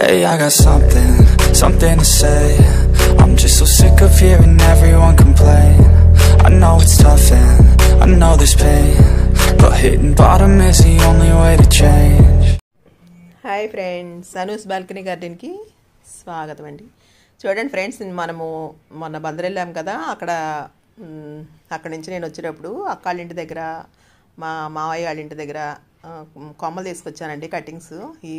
Hey, I got something, something to say I'm just so sick of hearing everyone complain I know it's tough and I know there's pain But hitting bottom is the only way to change hi friends అనూస్ balcony గార్డెన్కి స్వాగతం అండి చూడండి friends మనము మొన్న బందర్ వెళ్ళాం కదా అక్కడ మ్, అక్కడి నుంచి నేను వచ్చేటప్పుడు అక్కాళ్ళ ఇంటి దగ్గర మా మావయ్య వాళ్ళ ఇంటి దగ్గర ఆ, కొమ్మలు తీసుకొచ్చానండి కటింగ్స్ ఈ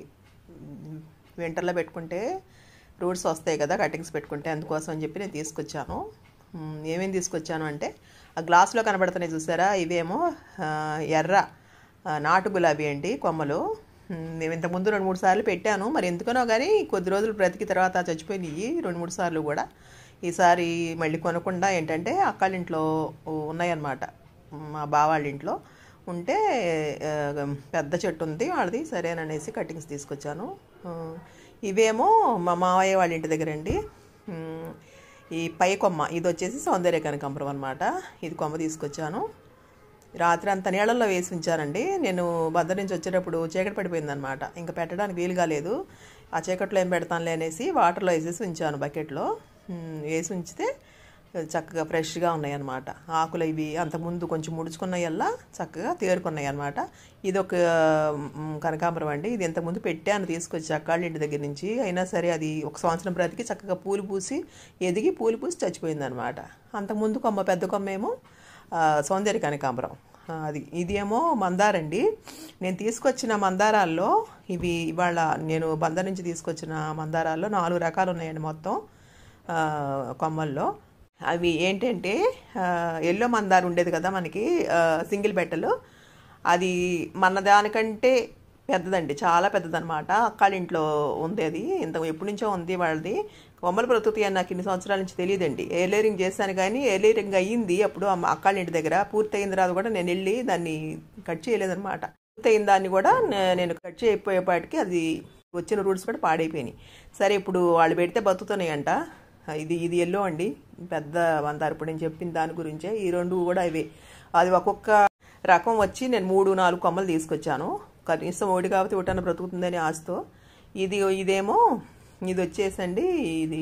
వింటర్లో పెట్టుకుంటే రూట్స్ వస్తాయి కదా కటింగ్స్ పెట్టుకుంటే అందుకోసం అని చెప్పి నేను తీసుకొచ్చాను మ్, ఏమేమి తీసుకొచ్చాను అంటే ఆ గ్లాస్లో కనబడుతున్నాయి చూసారా ఇవేమో ఆ, ఎర్ర ఆ, నాటు గులాబీ అండి కొమ్మలు మ్, నేను ఇంతకుముందు రెండు మూడు సార్లు పెట్టాను మరి ఎందుకనో కానీ కొద్ది రోజులు బ్రతికి తర్వాత చచ్చిపోయినాయి రెండు మూడు సార్లు కూడా ఈసారి మళ్ళీ కొనకుండా ఏంటంటే అక్కాళ్ళ ఇంట్లో ఉన్నాయన్నమాట మా బావాళ్ళ ఇంట్లో ఉంటే ఆ, పెద్ద చెట్టు ఉంది వాళ్ళది సరేననేసి కటింగ్స్ తీసుకొచ్చాను ఆ, ఇవేమో మా మావయ్య వాళ్ళ ఇంటి దగ్గర అండి ఉమ్, ఈ పై కొమ్మ ఇది వచ్చేసి సౌందర్య కనకాంబరం అనమాట ఇది కొమ్మ తీసుకొచ్చాను రాత్రి అంత నీళ్ళల్లో వేసి ఉంచానండి నేను బద్దర్ నుంచి వచ్చేటప్పుడు చీకటి పడిపోయిందనమాట ఇంకా పెట్టడానికి వీలు కాలేదు ఆ చీకట్లో ఏం పెడతానులే అనేసి వాటర్లో వేసేసి ఉంచాను బకెట్లో ఉమ్, వేసి ఉంచితే చక్కగా ఫ్రెష్గా ఉన్నాయి అనమాట ఆకులు ఇవి అంతకుముందు కొంచెం ముడుచుకున్నాయల్లా చక్కగా తేరుకున్నాయి అనమాట ఇది ఒక మ్, కనకాంబరం అండి ఇది ఇంతకుముందు పెట్టాను తీసుకొచ్చి అక్కాళ్ళ ఇంటి దగ్గర నుంచి అయినా సరే అది ఒక సంవత్సరం బ్రతికి చక్కగా పూలు పూసి ఎదిగి పూలు పూసి చచ్చిపోయింది అనమాట అంతకుముందు కొమ్మ పెద్ద కొమ్మ ఏమో ఆ, సౌందర్య కనకాంబరం ఆ, అది ఇది ఏమో మందారండి నేను తీసుకొచ్చిన మందారాల్లో ఇవి ఇవాళ నేను బందర్ నుంచి తీసుకొచ్చిన మందారాల్లో నాలుగు రకాలు ఉన్నాయండి మొత్తం ఆ, కొమ్మల్లో అవి ఏంటంటే ఆ, ఎల్లో మందారం ఉండేది కదా మనకి ఆ, సింగిల్ బెట్టలు అది మన దానికంటే పెద్దదండి చాలా పెద్దదన్నమాట అక్కాళ్ళ ఇంట్లో ఉంది అది ఇంత ఎప్పటి నుంచో ఉంది వాళ్ళది కొమ్మలు బ్రతుకుతాయి అని నాకు ఇన్ని సంవత్సరాల నుంచి తెలియదండి ఎయిర్లేరింగ్ చేశాను కానీ ఎయిర్లేరింగ్ అయ్యింది అప్పుడు అమ్మ అక్కాళ్ళ ఇంటి దగ్గర పూర్తి అయిన తర్వాత కూడా నేను వెళ్ళి దాన్ని కట్ చేయలేదన్నమాట పూర్తి అయిన దాన్ని కూడా నే- నేను కట్ చేయకపోయేపాటికి అది వచ్చిన రూట్స్ కూడా పాడైపోయినాయి సరే ఇప్పుడు వాళ్ళు పెడితే బతుకుతున్నాయంట ఇది ఇది ఎల్లో అండి పెద్ద మందారు ఇప్పుడు నేను చెప్పిన దాని గురించే ఈ రెండు కూడా ఇవే అది ఒక్కొక్క రకం వచ్చి నేను మూడు నాలుగు కొమ్మలు తీసుకొచ్చాను కనీసం ఒకటి కాబట్టి ఒకటన్న బ్రతుకుతుందని ఆశతో ఇది ఇదేమో ఇది వచ్చేసండి ఇది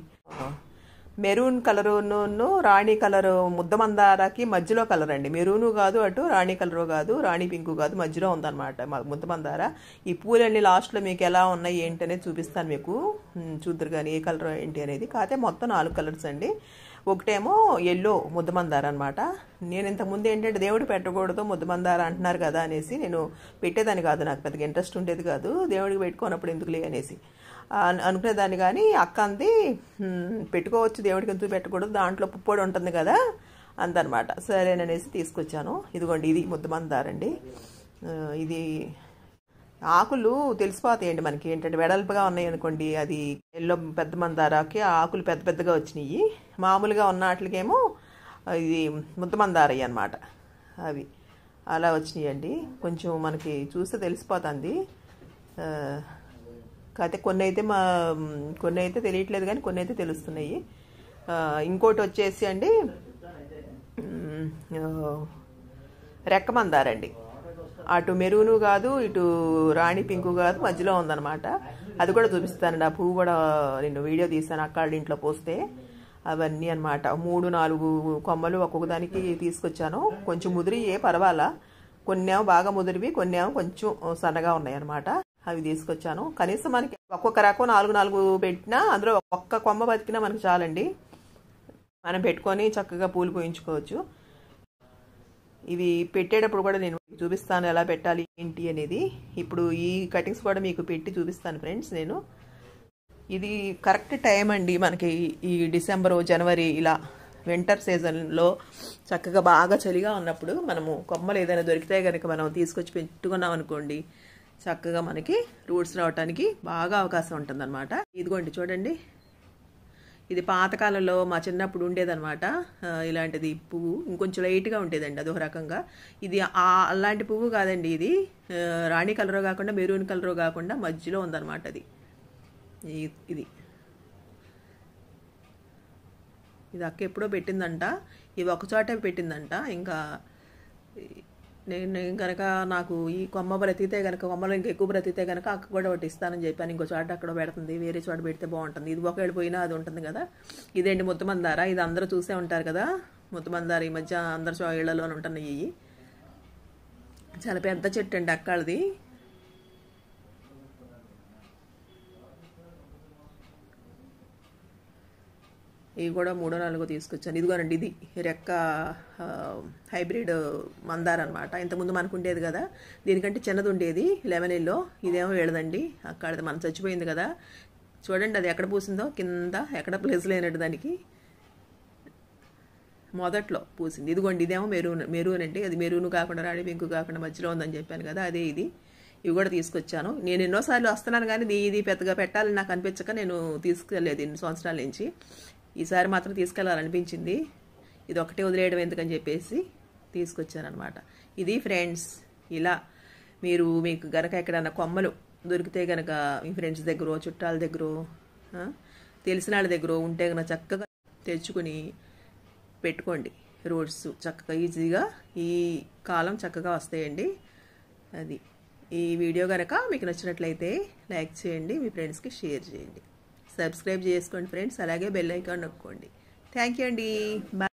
మెరూన్ కలరును రాణి కలరు ముద్ద మందారకి మధ్యలో కలర్ అండి మెరూను కాదు అటు రాణి కలరు కాదు రాణి పింకు కాదు మధ్యలో ఉందన్నమాట మా- ముద్ద మందార ఈ పూలన్నీ లాస్ట్లో మీకు ఎలా ఉన్నాయి ఏంటి అనేది చూపిస్తాను మీకు ఉమ్, చూద్దరు కానీ ఏ కలర్ ఏంటి అనేది కాకపోతే మొత్తం నాలుగు కలర్స్ అండి ఒకటేమో ఎల్లో ముద్దమందార అనమాట నేను ఇంతకుముందు ఏంటంటే దేవుడు పెట్టకూడదు ముద్దమందార అంటున్నారు కదా అనేసి నేను పెట్టేదాన్ని కాదు నాకు పెద్దగా ఇంట్రెస్ట్ ఉండేది కాదు దేవుడికి పెట్టుకోనప్పుడు ఎందుకులే అనేసి అను- అనుకునేదాన్ని కానీ అక్క అంది "హ్మ్, పెట్టుకోవచ్చు దేవుడికి ఎందుకు పెట్టకూడదు దాంట్లో పుప్పొడి ఉంటుంది కదా అందనమాట సరేననేసి తీసుకొచ్చాను ఇదిగోండి ఇది ముద్దమందారండి ఆ, ఇది ఆకులు తెలిసిపోతాయండి మనకి ఏంటంటే వెడల్పుగా ఉన్నాయి అనుకోండి అది ఎల్లో పెద్ద మందారాకి ఆ ఆకులు పెద్ద పెద్దగా వచ్చినాయి మామూలుగా ఉన్న వాటికేమో ఇది ముద్ద మందారయ్యి అనమాట అవి అలా వచ్చినాయండి కొంచెం మనకి చూస్తే తెలిసిపోతుంది ఆ, కాకపోతే కొన్ని అయితే మా కొన్ని అయితే తెలియట్లేదు కానీ కొన్ని అయితే తెలుస్తున్నాయి ఆ, ఇంకోటి వచ్చేసి అండి ఉమ్, ఆ, రెక్క మందారండి అటు మెరూను కాదు ఇటు రాణి పింకు కాదు మధ్యలో ఉందన్నమాట అది కూడా చూపిస్తానండి ఆ పువ్వు కూడా నేను వీడియో తీసాను అక్కడ ఇంట్లో పోస్తే అవన్నీ అన్నమాట మూడు నాలుగు కొమ్మలు ఒక్కొక్క దానికి తీసుకొచ్చాను కొంచెం ముదిరి ఏ పర్వాలా కొన్నేమో బాగా ముదిరివి కొన్నేమో కొంచెం సన్నగా ఉన్నాయి అన్నమాట అవి తీసుకొచ్చాను కనీసం మనకి ఒక్కొక్క రకం నాలుగు నాలుగు పెట్టినా అందులో ఒక్క కొమ్మ బతికినా మనకి చాలండి మనం పెట్టుకొని చక్కగా పూలు పోయించుకోవచ్చు ఇవి పెట్టేటప్పుడు కూడా నేను చూపిస్తాను ఎలా పెట్టాలి ఏంటి అనేది ఇప్పుడు ఈ కటింగ్స్ కూడా మీకు పెట్టి చూపిస్తాను ఫ్రెండ్స్ నేను ఇది కరెక్ట్ టైం అండి మనకి ఈ డిసెంబరు జనవరి ఇలా వింటర్ సీజన్లో చక్కగా బాగా చలిగా ఉన్నప్పుడు మనము కొమ్మలు ఏదైనా దొరికితే కనుక మనం తీసుకొచ్చి పెట్టుకున్నాం అనుకోండి చక్కగా మనకి రూట్స్ రావడానికి బాగా అవకాశం ఉంటుందన్నమాట ఇదిగోండి చూడండి ఇది పాతకాలంలో మా చిన్నప్పుడు ఉండేదన్నమాట ఆ, ఇలాంటిది పువ్వు ఇంకొంచెం లైట్గా ఉండేదండి అదొక రకంగా ఇది ఆ అలాంటి పువ్వు కాదండి ఇది ఆ, రాణి కలరు కాకుండా మెరూన్ కలరు కాకుండా మధ్యలో ఉందన్నమాట అది ఈ- ఇది ఇది అక్క ఎప్పుడో పెట్టిందంట ఇవి ఒక చోటే పెట్టిందంట ఇంకా నేను నేను కనుక నాకు ఈ కొమ్మ బ్రతికితే కనుక కొమ్మలో ఇంకా ఎక్కువ బ్రతికితే కనుక అక్క కూడా ఒకటి ఇస్తానని చెప్పాను ఇంకో చోట అక్కడ పెడుతుంది వేరే చోట పెడితే బాగుంటుంది ఇది ఒక వెళ్ళిపోయినా అది ఉంటుంది కదా ఇదేంటి ముత్తమందార ఇది అందరూ చూసే ఉంటారు కదా ముత్తమందార ఈ మధ్య అందరు చో ఇళ్లలోనే ఉంటున్నాయి ఇవి చాలా పెద్ద చెట్టు అండి అక్కడిది ఇవి కూడా మూడో నాలుగో తీసుకొచ్చాను ఇదిగోనండి ఇది రెక్క ఆ, హైబ్రిడ్ మందార అనమాట ఇంతకుముందు మనకు ఉండేది కదా దీనికంటే చిన్నది ఉండేది లెమన్ ఎల్లో ఇదేమో వేడదండి అక్కడది మనం చచ్చిపోయింది కదా చూడండి అది ఎక్కడ పూసిందో కింద ఎక్కడ ప్లేస్ లేనట్టు దానికి మొదట్లో పూసింది ఇదిగోండి ఇదేమో మెరూన్ మెరూన్ అండి అది మెరూన్ కాకుండా రాడి పింకు కాకుండా మధ్యలో ఉందని చెప్పాను కదా అదే ఇది ఇవి కూడా తీసుకొచ్చాను నేను ఎన్నోసార్లు వస్తున్నాను కానీ ఇది ఇది పెద్దగా పెట్టాలని నాకు అనిపించక నేను తీసుకెళ్ళలేదు ఇన్ని సంవత్సరాల నుంచి ఈసారి మాత్రం తీసుకెళ్ళాలనిపించింది ఇది ఒకటే వదిలేయడం ఎందుకని చెప్పేసి తీసుకొచ్చానమాట ఇది ఫ్రెండ్స్ ఇలా మీరు మీకు గనక ఎక్కడన్నా కొమ్మలు దొరికితే గనక మీ ఫ్రెండ్స్ దగ్గర చుట్టాల దగ్గర తెలిసిన వాళ్ళ దగ్గర ఉంటే గనక చక్కగా తెచ్చుకుని పెట్టుకోండి రోడ్స్ చక్కగా ఈజీగా ఈ కాలం చక్కగా వస్తాయండి అది ఈ వీడియో కనుక మీకు నచ్చినట్లయితే లైక్ చేయండి మీ ఫ్రెండ్స్కి షేర్ చేయండి సబ్స్క్రైబ్ చేసుకోండి ఫ్రెండ్స్ అలాగే బెల్ ఐకాన్ నొక్కోండి థ్యాంక్ యూ అండి బాయ్